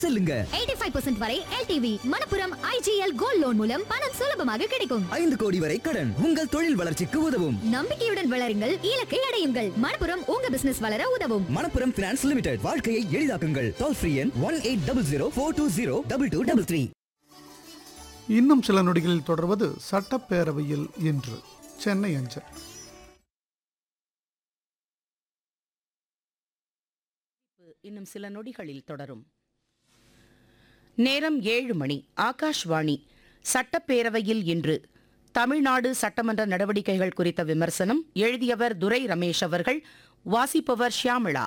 செல்லுங்க 85% வரை LTV Manappuram IGL gold loan மூலம் பணம் சுலபமாக கிடைக்கும் ஐந்து கோடி வரை கடன் உங்கள் தொழில் வளர்ச்சிக்கு உதவும் நம்பிக்கையுடன் வளருங்கள் இலக்கை அடையுங்கள் மணப்புரம் உங்க பிசினஸ் வளர உதவும் மணப்புரம் பினான்ஸ் லிமிடெட் வாழ்க்கையை எளிதாக்குங்கள் டோல் ஃப்ரீ எண் one eight double zero four two zero double two double three இன்னும் சில நொடிகளில் தொடர்வது சட்டப்பேரவையில் இன்று சென்னை அஞ்சல் இன்னும் சில நொடிகளில் தொடரும் நேரம் ஏழு மணி ஆகாஷ்வாணி சட்டப்பேரவையில் இன்று தமிழ்நாடு சட்டமன்ற நடவடிக்கைகள் குறித்த விமர்சனம் எழுதியவர் துரை ரமேஷ் அவர்கள் வாசிப்பவர் ஷியாமிளா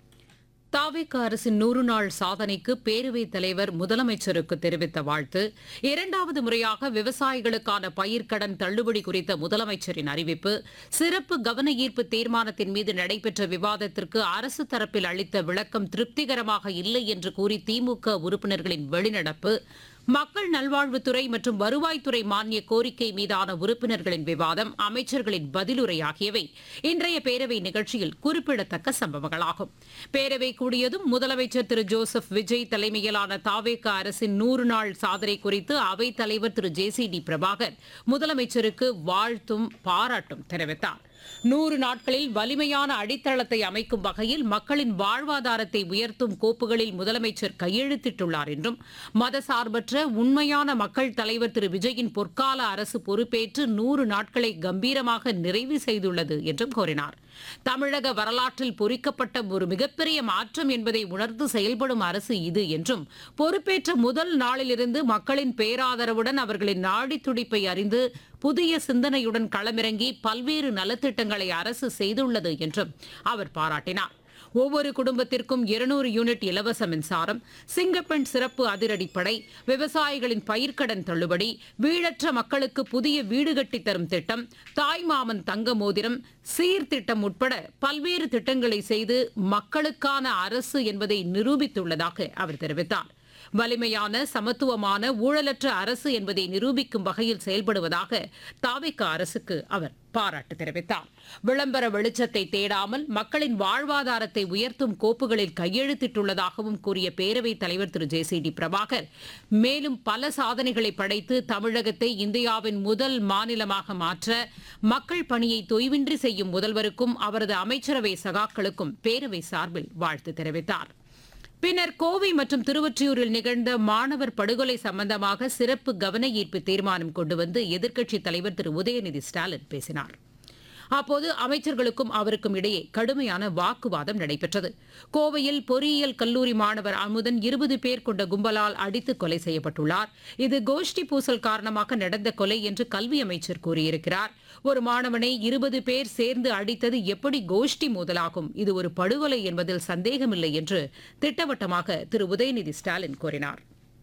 தாவேக அரசின் நூறு நாள் சாதனைக்கு பேரவைத் தலைவர் முதலமைச்சருக்கு தெரிவித்த வாழ்த்து இரண்டாவது முறையாக விவசாயிகளுக்கான பயிர்க்கடன் தள்ளுபடி குறித்த முதலமைச்சரின் அறிவிப்பு சிறப்பு கவன ஈர்ப்பு தீர்மானத்தின் மீது நடைபெற்ற விவாதத்திற்கு அரசு தரப்பில் அளித்த விளக்கம் திருப்திகரமாக இல்லை என்று கூறி திமுக உறுப்பினர்களின் வெளிநடப்பு மக்கள் நல்வாழ்வுத்துறை மற்றும் வருவாய்த்துறை மானிய கோரிக்கை மீதான உறுப்பினர்களின் விவாதம் அமைச்சர்களின் பதிலுரை ஆகியவை இன்றைய பேரவை நிகழ்ச்சியில் குறிப்பிடத்தக்க சம்பவங்களாகும் பேரவை கூடியதும் முதலமைச்சர் திரு ஜோசப் விஜய் தலைமையிலான தாவேக அரசின் நூறு நாள் சாதனை குறித்து அவைத் தலைவர் Thiru J C D Prabhakar முதலமைச்சருக்கு வாழ்த்தும் பாராட்டும் தெரிவித்தார் நூறு நாட்களில் வலிமையான அடித்தளத்தை அமைக்கும் வகையில் மக்களின் வாழ்வாதாரத்தை உயர்த்தும் கோப்புகளில் முதலமைச்சர் கையெழுத்திட்டுள்ளார் என்றும் மதசார்பற்ற உண்மையான மக்கள் தலைவர் திரு விஜயின் பொற்கால அரசு பொறுப்பேற்று நூறு நாட்களை கம்பீரமாக நிறைவு செய்துள்ளது என்றும் கூறினார் தமிழக வரலாற்றில் பொறிக்கப்பட்ட ஒரு மிகப்பெரிய மாற்றம் என்பதை உணர்ந்து செயல்படும் அரசு இது என்றும் பொறுப்பேற்ற முதல் நாளிலிருந்து மக்களின் பேராதரவுடன் அவர்களின் நாடி துடிப்பை அறிந்து புதிய சிந்தனையுடன் களமிறங்கி பல்வேறு நலத்திட்டங்களை அரசு செய்துள்ளது என்றும் அவர் பாராட்டினார் ஒவ்வொரு குடும்பத்திற்கும் இருநூறு யூனிட் இலவச மின்சாரம் சிங்கப்பெண் சிறப்பு அதிரடிப்படை விவசாயிகளின் பயிர்க்கடன் தள்ளுபடி வீடற்ற மக்களுக்கு புதிய வீடு கட்டித் தரும் திட்டம் தாய்மாமன் தங்க மோதிரம் சீர்திட்டம் உட்பட பல்வேறு திட்டங்களை செய்து மக்களுக்கான அரசு என்பதை நிரூபித்துள்ளதாக அவர் தெரிவித்தார் வலிமையான சமத்துவமான ஊழலற்ற அரசு என்பதை நிரூபிக்கும் வகையில் செயல்படுவதாக தாவிக அரசுக்கு அவர் பாராட்டு தெரிவித்தார் விளம்பர வெளிச்சத்தை தேடாமல் மக்களின் வாழ்வாதாரத்தை உயர்த்தும் கோப்புகளில் கையெழுத்திட்டுள்ளதாகவும் கூறிய பேரவைத் தலைவர் Thiru J C D Prabhakar மேலும் பல சாதனைகளை படைத்து தமிழகத்தை இந்தியாவின் முதல் மாநிலமாக மாற்ற மக்கள் பணியை தொய்வின்றி செய்யும் முதல்வருக்கும் அவரது அமைச்சரவை சகாக்களுக்கும் பேரவை சார்பில் வாழ்த்து தெரிவித்தார் பின்னர் கோவை மற்றும் திருவொற்றியூரில் நிகழ்ந்த மாணவர் படுகொலை சம்பந்தமாக சிறப்பு கவன ஈர்ப்பு தீர்மானம் கொண்டு வந்து எதிர்க்கட்சித் தலைவர் திரு உதயநிதி ஸ்டாலின் பேசினார் அப்போது அமைச்சர்களுக்கும் அவருக்கும் இடையே கடுமையான வாக்குவாதம் நடைபெற்றது கோவையில் பொறியியல் கல்லூரி மாணவர் அமுதன் இருபது பேர் கொண்ட கும்பலால் அடித்து கொலை செய்யப்பட்டுள்ளார் இது கோஷ்டி பூசல் காரணமாக நடந்த கொலை என்று கல்வி அமைச்சர் கூறியிருக்கிறார் ஒரு மாணவனை இருபது பேர் சேர்ந்து அடித்தது எப்படி கோஷ்டி மோதலாகும் இது ஒரு படுகொலை என்பதில் சந்தேகமில்லை என்று திட்டவட்டமாக திரு உதயநிதி ஸ்டாலின் கூறினார்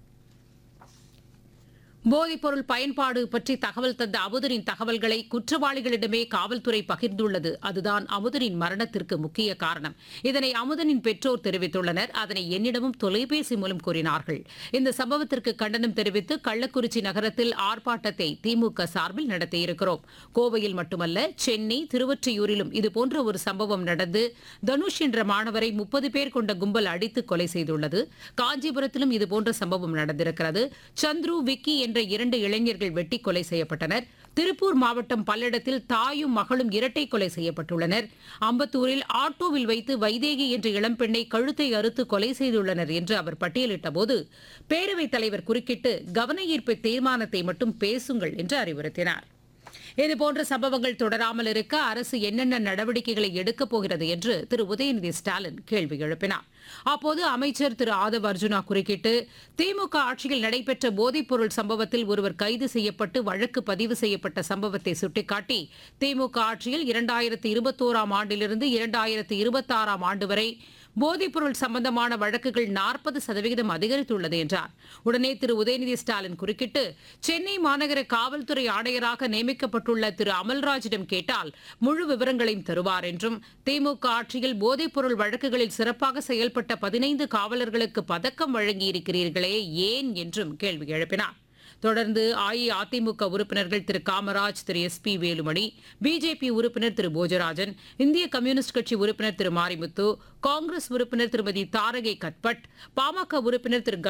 போதைப்பொருள் பயன்பாடு பற்றி தகவல் தந்த அமுதனின் தகவல்களை குற்றவாளிகளிடமே காவல்துறை பகிர்ந்துள்ளது அதுதான் அமுதனின் மரணத்திற்கு முக்கிய காரணம் இதனை அமுதனின் பெற்றோர் தெரிவித்துள்ளனர் அதனை என்னிடமும் தொலைபேசி மூலம் கூறினார்கள் இந்த சம்பவத்திற்கு கண்டனம் தெரிவித்து கள்ளக்குறிச்சி நகரத்தில் ஆர்ப்பாட்டத்தை திமுக சார்பில் நடத்தியிருக்கிறோம் கோவையில் மட்டுமல்ல சென்னை திருவொற்றியூரிலும் இதுபோன்ற ஒரு சம்பவம் நடந்து தனுஷ் என்ற மாணவரை முப்பது பேர் கொண்ட கும்பல் அடித்து கொலை செய்துள்ளது காஞ்சிபுரத்திலும் இதுபோன்ற சம்பவம் நடந்திருக்கிறது சந்துரு விக்கி என்ற இரண்டு இளைஞர்கள் வெட்டி கொலை செய்யப்பட்டனர் திருப்பூர் மாவட்டம் பல்லடத்தில் தாயும் மகளும் இரட்டை கொலை செய்யப்பட்டுள்ளனர் அம்பத்தூரில் ஆட்டோவில் வைத்து வைதேகி என்ற இளம்பெண்ணை கழுத்தை அறுத்து கொலை செய்துள்ளனர் என்று அவர் பட்டியலிட்ட போது பேரவைத் தலைவர் குறுக்கிட்டு கவன ஈர்ப்பு தீர்மானத்தை மட்டும் பேசுங்கள் என்று அறிவுறுத்தினார் இதுபோன்ற சம்பவங்கள் தொடராமல் இருக்க அரசு என்னென்ன நடவடிக்கைகளை எடுக்கப் போகிறது என்று திரு உதயநிதி ஸ்டாலின் கேள்வி எழுப்பினார் அப்போது அமைச்சர் திரு ஆதவ் அர்ஜுனா குறுக்கிட்டு திமுக ஆட்சியில் நடைபெற்ற போதைப்பொருள் சம்பவத்தில் ஒருவர் கைது செய்யப்பட்டு வழக்கு பதிவு செய்யப்பட்ட சம்பவத்தை சுட்டிக்காட்டி திமுக ஆட்சியில் இரண்டாயிரத்தி இருபத்தோராம் ஆண்டிலிருந்து இரண்டாயிரத்தி இருபத்தாறாம் ஆண்டு வரை போதைப்பொருள் சம்பந்தமான வழக்குகள் நாற்பது சதவிகிதம் அதிகரித்துள்ளது என்றார் உடனே திரு உதயநிதி ஸ்டாலின் குறுக்கிட்டு சென்னை மாநகர காவல்துறை ஆணையராக நியமிக்கப்பட்டுள்ள திரு அமல்ராஜிடம் கேட்டால் முழு விவரங்களையும் தருவார் என்றும் திமுக ஆட்சியில் போதைப்பொருள் வழக்குகளில் சிறப்பாக செயல்பட்ட பதினைந்து காவலர்களுக்கு பதக்கம் வழங்கியிருக்கிறீர்களே ஏன் என்றும் கேள்வி எழுப்பினார் தொடர்ந்து அஇஅதிமுக உறுப்பினர்கள் Thiru Kamaraj Thiru S P Velumani BJP உறுப்பினர் திரு போஜராஜன் இந்திய கம்யூனிஸ்ட் கட்சி உறுப்பினர் திரு மாரிமுத்து காங்கிரஸ் உறுப்பினர் திருமதி தாரகை கட்பட் பாமக உறுப்பினர் திரு